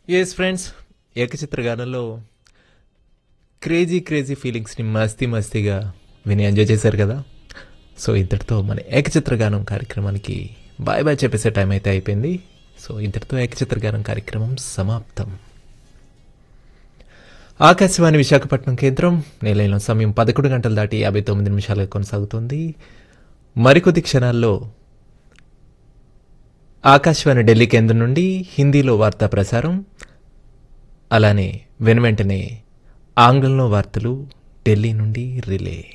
yes friends ఏకచిత్ర గానంలో crazy crazy ఫీలింగ్స్ని మస్తీ మస్తీగా విని ఎంజాయ్ చేశారు కదా సో ఇంతటితో మన ఏకచిత్ర గానం కార్యక్రమానికి బాయ్ బాయ్ చెప్పేసే టైం అయితే అయిపోయింది సో ఇంతటితో ఏకచిత్ర గానం కార్యక్రమం సమాప్తం ఆకాశవాణి విశాఖపట్నం కేంద్రం నిలయంలో సమయం పదకొండు గంటలు దాటి యాభై తొమ్మిది నిమిషాలుగా కొనసాగుతుంది మరికొద్ది క్షణాల్లో ఆకాశవాణి ఢిల్లీ కేంద్రం నుండి హిందీలో వార్తా ప్రసారం అలానే వెనువెంటనే ఆంగ్లంలో వార్తలు ఢిల్లీ నుండి రిలే